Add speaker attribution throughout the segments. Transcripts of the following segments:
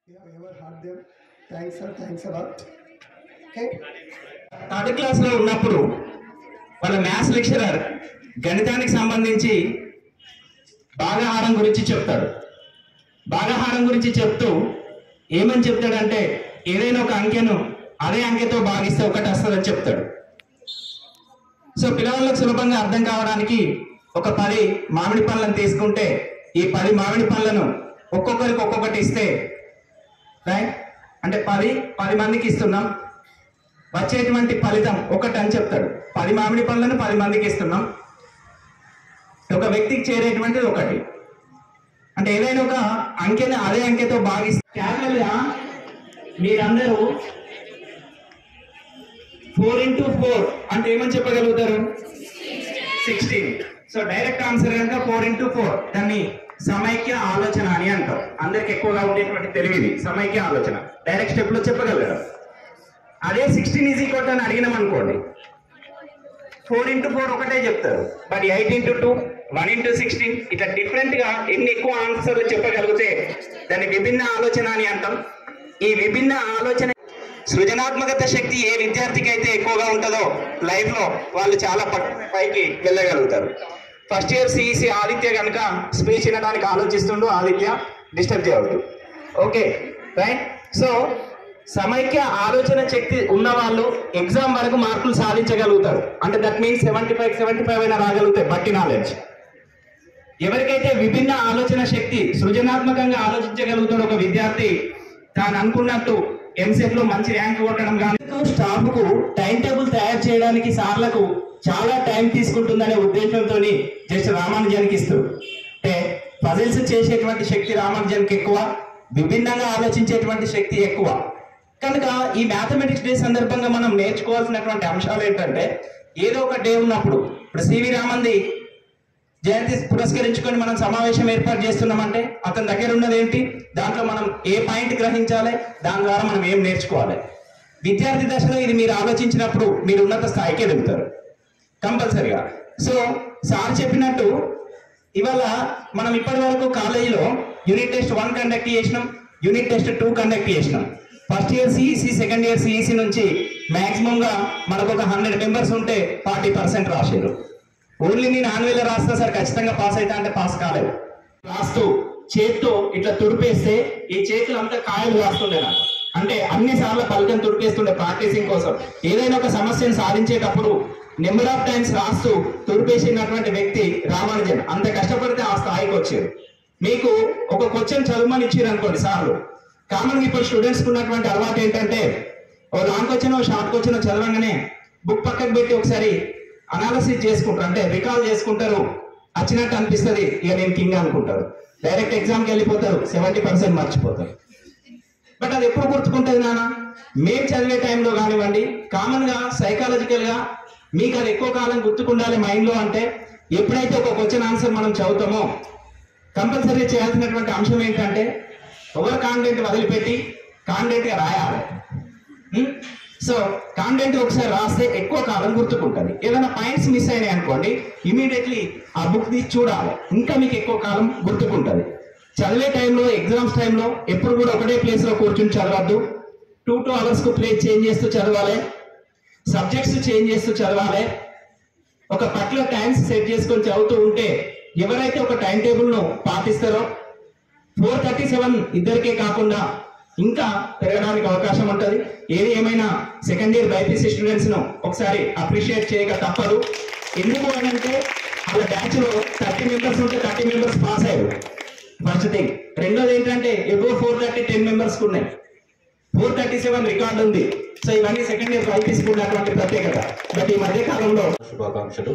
Speaker 1: You have ever heard them? Thanks, sir. Thanks a lot. Okay.
Speaker 2: Third class లో ఉన్నప్పుడు వాళ్ళ maths lecturer గణితానికి సంబంధించి భాగాహారం గురించి చెప్తాడు భాగాహారం గురించి చెప్తూ ఏమని చెప్తాడంటే ఏదైనా ఒక అంకెను అదే అంకెతో భాగిస్తే ఒకటి వస్తుందని చెప్తాడు సో పిల్లవాళ్ళకు సులభంగా అర్థం కావడానికి ఒక పది మామిడి పళ్ళను తీసుకుంటే ఈ పది మామిడి పళ్ళను ఒక్కొక్కరికి ఒక్కొక్కటి ఇస్తే రైట్ అంటే పది పది మందికి ఇస్తున్నాం వచ్చేటువంటి ఫలితం ఒకటి అని చెప్తాడు పది మామిడి పళ్ళను పది మందికి ఇస్తున్నాం ఒక వ్యక్తికి చేరేటువంటిది ఒకటి అంటే ఏదైనా ఒక అంకెని అదే అంకెతో భాగిస్తే క్యాజువల్గా మీరందరూ ఫోర్ ఇంటూ ఫోర్ అంటే ఏమని చెప్పగలుగుతారు సిక్స్టీన్ సో డైరెక్ట్ ఆన్సర్ కనుక ఫోర్ ఇంటూ ఫోర్ దాన్ని సమైక్య ఆలోచన అని అంటాం అందరికి ఎక్కువగా ఉండేటువంటి తెలివిది సమైక్య ఆలోచన డైరెక్ట్ స్టెప్ లో చెప్పగలరు అదే సిక్స్టీన్ ఈజీ కొట్ అని అడిగినాం అనుకోండి ఫోర్ ఇంటూ ఫోర్ ఒకటే చెప్తారు but eight into two one into sixteen ఇట్లా డిఫరెంట్ గా ఎన్ని ఎక్కువ ఆన్సర్లు చెప్పగలిగితే దాన్ని విభిన్న ఆలోచన అని అంటాం ఈ విభిన్న ఆలోచన సృజనాత్మకత శక్తి ఏ విద్యార్థికి అయితే ఎక్కువగా ఉంటుందో లైఫ్ లో వాళ్ళు చాలా ప- పైకి వెళ్ళగలుగుతారు ఫస్ట్ ఇయర్ సిఈసి ఆదిత్య కనుక స్పీచ్ వినడానికి ఆలోచిస్తుండు ఆదిత్య డిస్టర్బ్ చేయవద్దు ఓకే రైట్ సో సమైక్య ఆలోచన శక్తి ఉన్న వాళ్ళు ఎగ్జామ్ వరకు మార్కులు సాధించగలుగుతారు అంటే that means seventy five seventy five అయినా రాగలుగుతాయి బట్టి నాలెడ్జ్ ఎవరికైతే విభిన్న ఆలోచన శక్తి సృజనాత్మకంగా ఆలోచించగలుగుతాడు ఒక విద్యార్థి తాను అనుకున్నట్టు ఎంసెట్ లో మంచి ర్యాంక్ కొట్టడం కానీ స్టాఫ్ కు టైం టేబుల్ తయారు చేయడానికి సార్లకు చాలా టైం తీసుకుంటుందనే ఉద్దేశంతో జస్ట్ రామానుజానికి ఇస్తూ అంటే పజిల్స్ చేసేటువంటి శక్తి రామానుజానికి ఎక్కువ విభిన్నంగా ఆలోచించేటువంటి శక్తి ఎక్కువ కనుక ఈ మ్యాథమెటిక్స్ డే సందర్భంగా మనం నేర్చుకోవాల్సినటువంటి అంశాలు ఏంటంటే ఏదో ఒక డే ఉన్నప్పుడు ఇప్పుడు సివి రామంది జయంతి పురస్కరించుకొని మనం సమావేశం ఏర్పాటు చేస్తున్నామంటే అతని దగ్గర ఉన్నది ఏంటి దాంట్లో మనం ఏ పాయింట్ గ్రహించాలి దాని ద్వారా మనం ఏం నేర్చుకోవాలి విద్యార్థి దశలో ఇది మీరు ఆలోచించినప్పుడు మీరు ఉన్నత స్థాయికి ఎదుగుతారు కంపల్సరిగా సో సార్ చెప్పినట్టు ఇవాళ మనం ఇప్పటి వరకు కాలేజీలో యూనిట్ టెస్ట్ వన్ కండక్ట్ చేసినాం యూనిట్ టెస్ట్ టూ కండక్ట్ చేసినాం first year CEC second year CEC నుంచి మాక్సిమం గా మనకు ఒక హండ్రెడ్ మెంబర్స్ ఉంటే ఫార్టీ పర్సెంట్ రాశారు ఓన్లీ నేను ఆన్వేలో రాస్తా సార్ ఖచ్చితంగా పాస్ అవుతా అంటే పాస్ కాలేదు రాస్తూ చేత్తో ఇట్లా తుడిపేస్తే ఈ చేతులు అంతా కాయలు రాస్తుండే నాకు అంటే అన్ని సార్లు పలకం తుడిపేస్తుండే ప్రాక్టీసింగ్ కోసం ఏదైనా ఒక సమస్యను సాధించేటప్పుడు నెంబర్ ఆఫ్ టైమ్స్ రాస్తూ తుడిపేసినటువంటి వ్యక్తి రామానుజన్ అంత కష్టపడితే ఆ స్థాయికి వచ్చారు మీకు ఒక క్వశ్చన్ చదవమని ఇచ్చారు అనుకోండి సార్లు కామన్ ఇప్పుడు స్టూడెంట్స్ ఉన్నటువంటి అలవాటు ఏంటంటే ఓ లాంగ్ క్వశ్చన్ షార్ట్ క్వశ్చన్ చదవగానే బుక్ పక్కకు పెట్టి ఒకసారి అనాలసిస్ చేసుకుంటారు అంటే రికాల్ చేసుకుంటారు వచ్చినట్టు అనిపిస్తుంది ఇక నేను కింగ్ అనుకుంటారు డైరెక్ట్ ఎగ్జామ్కి వెళ్ళిపోతారు సెవెంటీ పర్సెంట్ మర్చిపోతారు బట్ అది ఎప్పుడు గుర్తుకుంటుంది నాన్న మేము చదివే టైంలో కానివ్వండి కామన్ గా సైకాలజికల్ గా మీకు అది ఎక్కువ కాలం గుర్తుకుండాలి మైండ్ లో అంటే ఎప్పుడైతే ఒక క్వశ్చన్ ఆన్సర్ మనం చదువుతామో కంపల్సరీ చేయాల్సినటువంటి అంశం ఏంటంటే ఓవర్ కాన్ఫిడెంట్ వదిలిపెట్టి కాన్ఫిడెంట్ గా రాయాలి ఉం? సో కాంటెంట్ ఒకసారి రాస్తే ఎక్కువ కాలం గుర్తుకుంటుంది ఏదైనా పాయింట్స్ మిస్ అయినాయి అనుకోండి ఇమీడియట్లీ ఆ బుక్ తీసి చూడాలి ఇంకా మీకు ఎక్కువ కాలం గుర్తుకుంటుంది చదివే టైంలో ఎగ్జామ్స్ టైంలో ఎప్పుడు కూడా ఒకటే ప్లేస్ లో కూర్చుని చదవద్దు టూ టూ అవర్స్ కు ప్లేస్ చేంజ్ చేస్తూ చదవాలి సబ్జెక్ట్స్ చేంజ్ చేస్తూ చదవాలి ఒక పర్టికులర్ టైమ్స్ సెట్ చేసుకొని చదువుతూ ఉంటే ఎవరైతే ఒక టైం టేబుల్ ను పాటిస్తారో ఫోర్ థర్టీ సెవెన్ ఇద్దరికే కాకుండా ఇంకా పెరగడానికి అవకాశం ఉంటుంది ఏది ఏమైనా సెకండ్ ఇయర్ బైపీసీ స్టూడెంట్స్ ను ఒకసారి అప్రిషియేట్ చేయక తప్పదు ఎందుకు అని అంటే వాళ్ళ బ్యాచ్ లో థర్టీ మెంబర్స్ ఉంటే థర్టీ మెంబర్స్ పాస్ అయ్యారు ఫస్ట్ థింగ్ రెండోది ఏంటంటే above four thirty ten members ఉన్నాయి ఫోర్ థర్టీ సెవెన్ రికార్డు ఉంది సో ఇవన్నీ సెకండ్ ఇయర్ బైపీసీ ఉన్నటువంటి ప్రత్యేకత బట్ ఈ మధ్య కాలంలో
Speaker 3: శుభాకాంక్షలు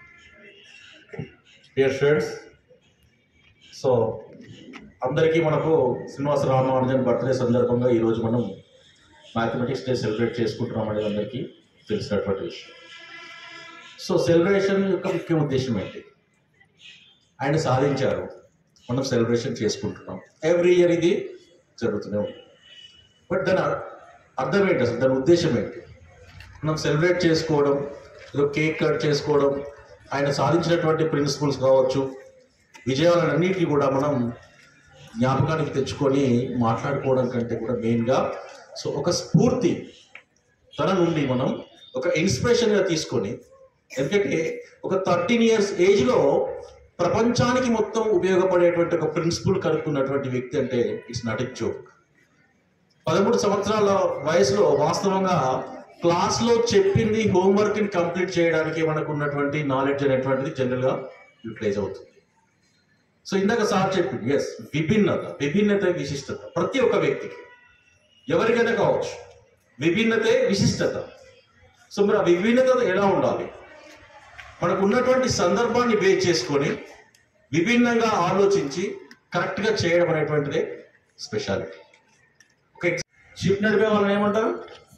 Speaker 3: డియర్ స్టూడెంట్స్ సో అందరికీ మనకు శ్రీనివాస రామానుజన్ బర్త్డే సందర్భంగా ఈరోజు మనం మ్యాథమెటిక్స్ డే సెలబ్రేట్ చేసుకుంటున్నాం అనేది అందరికీ తెలిసినటువంటి విషయం సో సెలబ్రేషన్ యొక్క ముఖ్య ఉద్దేశం ఏంటి ఆయన సాధించారు మనం సెలబ్రేషన్ చేసుకుంటున్నాం ఎవ్రీ ఇయర్ ఇది జరుగుతూనే ఉంది బట్ దాని అర్- అర్థం ఏంటి అసలు దాని ఉద్దేశం ఏంటి మనం సెలబ్రేట్ చేసుకోవడం ఏదో కేక్ కట్ చేసుకోవడం ఆయన సాధించినటువంటి ప్రిన్సిపల్స్ కావచ్చు విజయాలన్నిటికీ కూడా మనం జ్ఞాపకానికి తెచ్చుకొని మాట్లాడుకోవడం కంటే కూడా మెయిన్గా సో ఒక స్ఫూర్తి తన నుండి మనం ఒక ఇన్స్పిరేషన్గా తీసుకొని ఎందుకంటే ఒక థర్టీన్ ఇయర్స్ ఏజ్లో ప్రపంచానికి మొత్తం ఉపయోగపడేటువంటి ఒక ప్రిన్సిపల్ కనుక్కున్నటువంటి వ్యక్తి అంటే ఇట్స్ నాట్ ఎ జోక్ పదమూడు సంవత్సరాల వయసులో వాస్తవంగా క్లాస్లో చెప్పింది హోంవర్క్ని కంప్లీట్ చేయడానికి మనకు ఉన్నటువంటి నాలెడ్జ్ అనేటువంటిది జనరల్గా యూటిలైజ్ అవుతుంది సో ఇందాక సార్ చెప్పింది ఎస్ విభిన్నత విభిన్నత విశిష్టత ప్రతి ఒక్క వ్యక్తికి ఎవరికైనా కావచ్చు విభిన్నతే విశిష్టత సో మరి ఆ విభిన్నత ఎలా ఉండాలి మనకు ఉన్నటువంటి సందర్భాన్ని బేస్ చేసుకొని విభిన్నంగా ఆలోచించి కరెక్ట్గా చేయడం అనేటువంటిదే స్పెషాలిటీ ఒక షిప్ నడిపే వాళ్ళని ఏమంటారు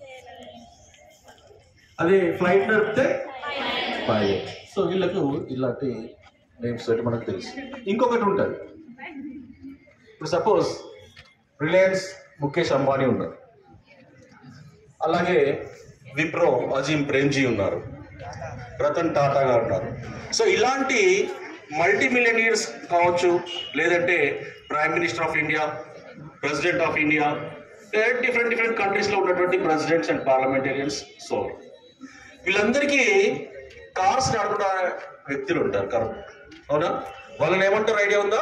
Speaker 3: అదే ఫ్లైట్ నడిపితే పైలట్ సో వీళ్ళకు ఇలాంటి నేమ్స్ తోటి మనకు తెలుసు ఇంకొకటి ఉంటుంది ఇప్పుడు సపోజ్ రిలయన్స్ ముఖేష్ అంబానీ ఉన్నారు అలాగే విప్రో అజీం ప్రేమ్జీ ఉన్నారు రతన్ టాటా గారు ఉన్నారు సో ఇలాంటి మల్టీ మిలియనీర్స్ కావచ్చు లేదంటే prime minister of India president of India different different కంట్రీస్లో ఉన్నటువంటి ప్రెసిడెంట్స్ అండ్ పార్లమెంటేరియన్స్ సో వీళ్ళందరికీ కార్స్ నడుపుకున్న వ్యక్తులు ఉంటారు కరెక్ట్ అవునా వాళ్ళని ఏమంటారు ఐడియా ఉందా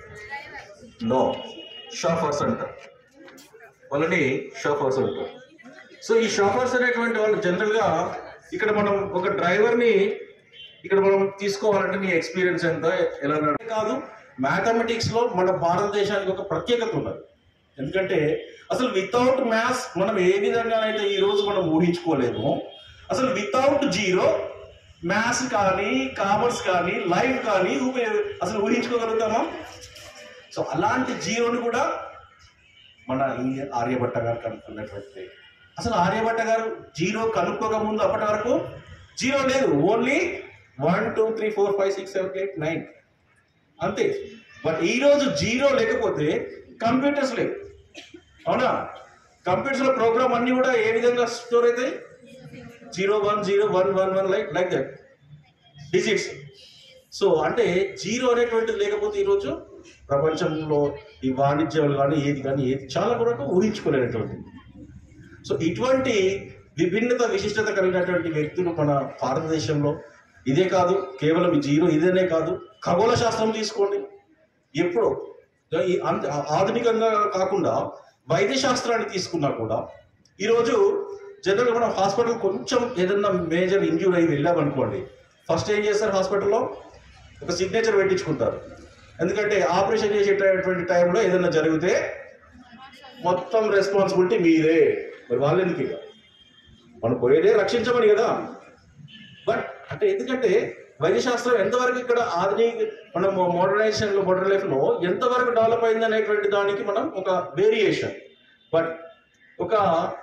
Speaker 3: నో షాఫర్స్ అంటారు వాళ్ళని షాఫర్స్ అంటారు సో ఈ షాఫర్స్ అనేటువంటి వాళ్ళు జనరల్గా ఇక్కడ మనం ఒక డ్రైవర్ని ఇక్కడ మనం తీసుకోవాలంటే నీ ఎక్స్పీరియన్స్ ఎంత ఎలా నడప- కాదు మ్యాథమెటిక్స్ లో మన భారతదేశానికి ఒక ప్రత్యేకత ఉన్నది ఎందుకంటే అసలు వితౌట్ మ్యాథ్స్ మనం ఏ విధంగా అయితే ఈ రోజు మనం ఊహించుకోలేము అసలు వితౌట్ జీరో మ్యాథ్స్ కానీ కామర్స్ కానీ లైఫ్ కానీ ఉపయోగ అసలు ఊహించుకోగలుగుతామా సో అలాంటి జీరోని కూడా మన ఈ ఆర్యభట్ట గారు కనుక్కున్నటువంటి అసలు ఆర్యభట్ట గారు జీరో కనుక్కోక ముందు అప్పటి వరకు జీరో లేదు only one two three four five six seven eight nine అంతే బట్ ఈ రోజు జీరో లేకపోతే కంప్యూటర్స్ లేవు అవునా కంప్యూటర్స్ లో ప్రోగ్రామ్ అన్ని కూడా ఏ విధంగా స్టోర్ అవుతాయి zero one zero one one one like like that digits so అంటే జీరో అనేటువంటిది లేకపోతే ఈరోజు ప్రపంచంలో ఈ వాణిజ్యాలు కానీ ఏది కానీ ఏది చాలా వరకు ఊహించుకోలేనటువంటిది సో ఇటువంటి విభిన్నత విశిష్టత కలిగినటువంటి వ్యక్తులు మన భారతదేశంలో ఇదే కాదు కేవలం ఈ జీరో ఇదేనే కాదు ఖగోళ శాస్త్రం తీసుకోండి ఎప్పుడో ఈ అంత ఆధునికంగా కాకుండా వైద్య శాస్త్రాన్ని తీసుకున్నా కూడా ఈరోజు జనరల్గా మనం హాస్పిటల్ కొంచెం ఏదన్నా మేజర్ ఇంజ్యూర్ అయ్యి వెళ్ళామనుకోండి ఫస్ట్ ఏం చేస్తారు హాస్పిటల్లో ఒక సిగ్నేచర్ పెట్టించుకుంటారు ఎందుకంటే ఆపరేషన్ చేసేటటువంటి టైంలో ఏదైనా జరిగితే మొత్తం రెస్పాన్సిబిలిటీ మీదే మరి వాళ్ళు ఎందుకు ఇక మనం పోయేదే రక్షించమని కదా బట్ అంటే ఎందుకంటే వైద్యశాస్త్రం ఎంతవరకు ఇక్కడ ఆధునిక మనం మోడర్నైజేషన్ లో మోడర్న్ లైఫ్ లో ఎంతవరకు డెవలప్ అయింది అనేటువంటి దానికి మనం ఒక వేరియేషన్ బట్ ఒక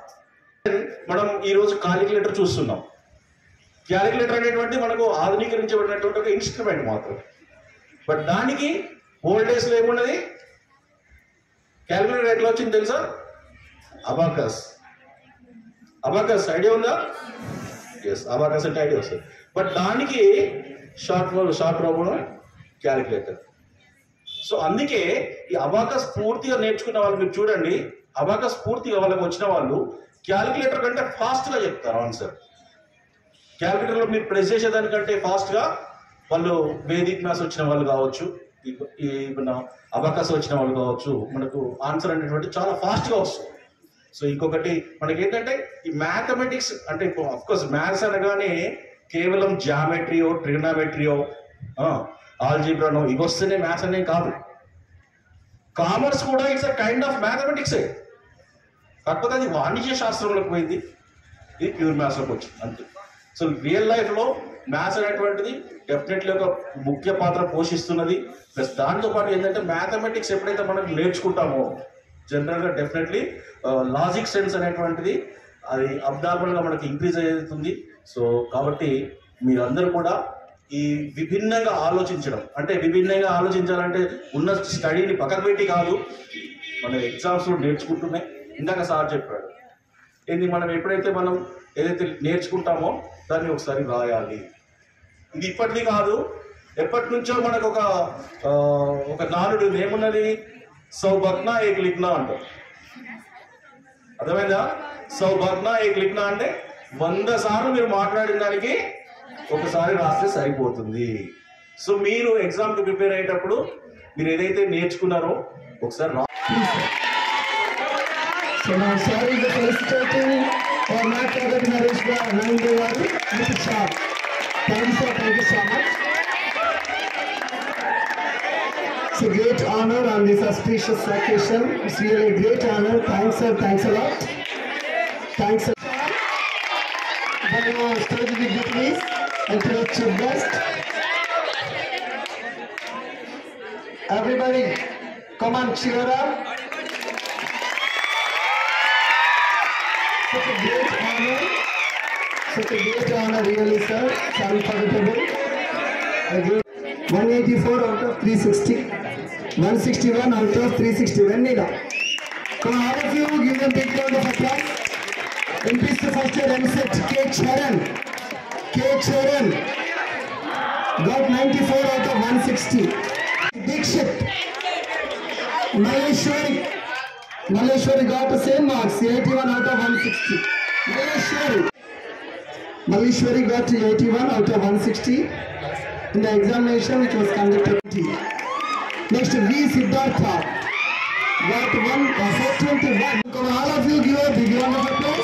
Speaker 3: మనం ఈ రోజు కాలిక్యులేటర్ చూస్తున్నాం క్యాలిక్యులేటర్ అనేటువంటి మనకు ఆధునీకరించబడినటువంటి ఒక ఇన్స్ట్రుమెంట్ మాత్రం బట్ దానికి ఓల్డ్ డేస్ లో ఏమున్నది క్యాలిక్యులేటర్ ఎట్లా వచ్చింది తెలుసా అబాకస్ అబాకస్ ఐడియా ఉందా ఎస్ అబాకస్ అంటే ఐడియా వస్తుంది బట్ దానికి short short robo calculator so అందుకే ఈ అబాకస్ పూర్తిగా నేర్చుకున్న వాళ్ళు మీరు చూడండి అబాకస్ పూర్తిగా వాళ్ళకి వచ్చిన వాళ్ళు క్యాలిక్యులేటర్ కంటే ఫాస్ట్ గా చెప్తారు ఆన్సర్ క్యాలిక్యులేటర్ లో మీరు ప్రెస్ చేసేదానికంటే ఫాస్ట్ గా వాళ్ళు వేదిక్ మ్యాథ్స్ వచ్చిన వాళ్ళు కావచ్చు ఈ- ఈ మన అబాకస్ వచ్చిన వాళ్ళు కావచ్చు మనకు ఆన్సర్ అనేటువంటి చాలా ఫాస్ట్ గా వస్తుంది సో ఇంకొకటి మనకి ఏంటంటే ఈ మ్యాథమెటిక్స్ అంటే అఫ్ కోర్స్ మ్యాథ్స్ అనగానే కేవలం జామెట్రియో ట్రిగనామెట్రియో ఆల్జీబ్రానో ఇవి వస్తేనే మ్యాథ్స్ అనే కాదు కామర్స్ కూడా ఇట్స్ అ కైండ్ ఆఫ్ మ్యాథమెటిక్సే కాకపోతే అది వాణిజ్య శాస్త్రంలోకి పోయింది ఇది ప్యూర్ మ్యాథ్స్లోకి వచ్చింది అంతే సో రియల్ లైఫ్లో మ్యాథ్స్ అనేటువంటిది డెఫినెట్లీ ఒక ముఖ్య పాత్ర పోషిస్తున్నది ప్లస్ దాంతో పాటు ఏంటంటే మ్యాథమెటిక్స్ ఎప్పుడైతే మనం నేర్చుకుంటామో జనరల్గా డెఫినెట్లీ లాజిక్ సెన్స్ అనేటువంటిది అది అబ్నార్మల్గా మనకి ఇంక్రీజ్ అవుతుంది సో కాబట్టి మీరందరూ కూడా ఈ విభిన్నంగా ఆలోచించడం అంటే విభిన్నంగా ఆలోచించాలంటే ఉన్న స్టడీని పక్కన పెట్టి కాదు మన ఎగ్జామ్స్లో నేర్చుకుంటున్నాయి ఇందాక సార్ చెప్పాడు ఏంది మనం ఎప్పుడైతే మనం ఏదైతే నేర్చుకుంటామో దాన్ని ఒకసారి రాయాలి ఇది ఇప్పటిది కాదు ఎప్పటి నుంచో మనకు ఒక ఆ, ఒక నానుడు ఏమున్నది సౌ భగ్న ఏక్ లిఖనా అంటారు అర్థమైందా సౌ భగ్న ఏక్ లిఖనా అంటే వంద సార్లు మీరు మాట్లాడిన దానికి ఒకసారి రాస్తే సరిపోతుంది సో మీరు ఎగ్జామ్ కి ప్రిపేర్ అయ్యేటప్పుడు మీరు ఏదైతే నేర్చుకున్నారో ఒకసారి రా
Speaker 1: So now sorry the felicitating or not other Naresh Nandu Garu with shot. Thank you sir, thank you so much. It's a great honor on this auspicious occasion. It's really a great honor. Thanks sir, thanks a lot. Thanks a lot. Then uh, stage with please. Encourage your best. Everybody, come on, cheer up. Such a great honor. Such a great honor, really, sir. It's unforgettable. A great 184 out of 360. 161 out of 360. Venida. Come on, all of you, give them big round of applause. MPs to first year MSET, K. Charan. K. Charan. Got 94 out of 160. Dikshit. Maheshwari. Maleshwari got the same marks, 81 out of 160. Maleshwari. Maleshwari got 81 out of 160 in the examination which was conducted. Next, V. Siddhartha got one, uh, 421. Come on, all of you give a big round of applause.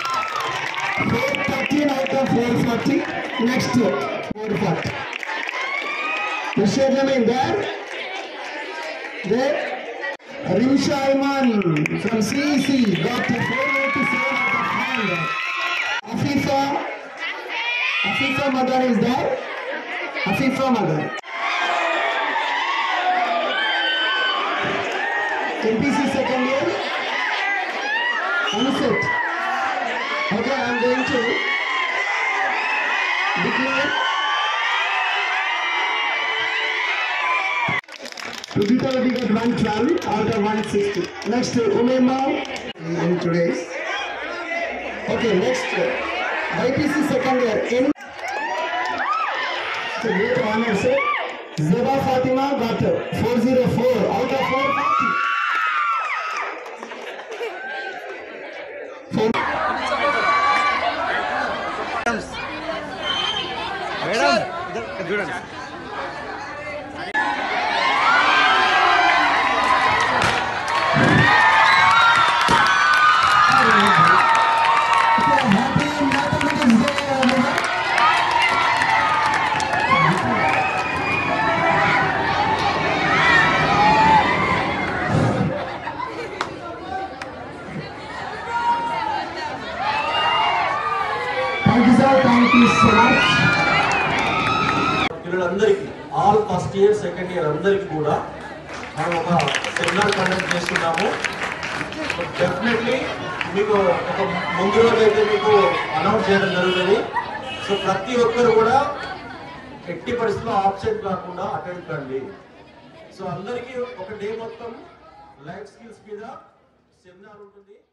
Speaker 1: 413 out of 440. Next, 440. Is your name there? There. Rimsha Iman from CEC got a 487 out of 100. Afifa, Afifa Madan is there? Afifa Madan. MPC second year? Unset. Okay, I'm going to declare Digital we got 112 out of 160. Next, Umema in today's. Okay, next, IPC second year in. So, great honor, sir. Zeba Fatima got 404 out of 440. Okay, happy Mathematics Day, everyone. Thank you, sir. Thank you so much.
Speaker 3: పిల్లలందరికీ all first year second year అందరికీ కూడా మనం ఒక seminar conduct చేస్తున్నాము definitely మీకు ఒక ముందు రోజు అయితే మీకు అనౌన్స్ చేయడం జరుగుతుంది సో ప్రతి ఒక్కరు కూడా ఎట్టి పరిస్థితుల్లో ఆబ్సెంట్ కాకుండా అటెండ్ కండి సో అందరికీ ఒక డే మొత్తం లైఫ్ స్కిల్స్ మీద సెమినార్ ఉంటుంది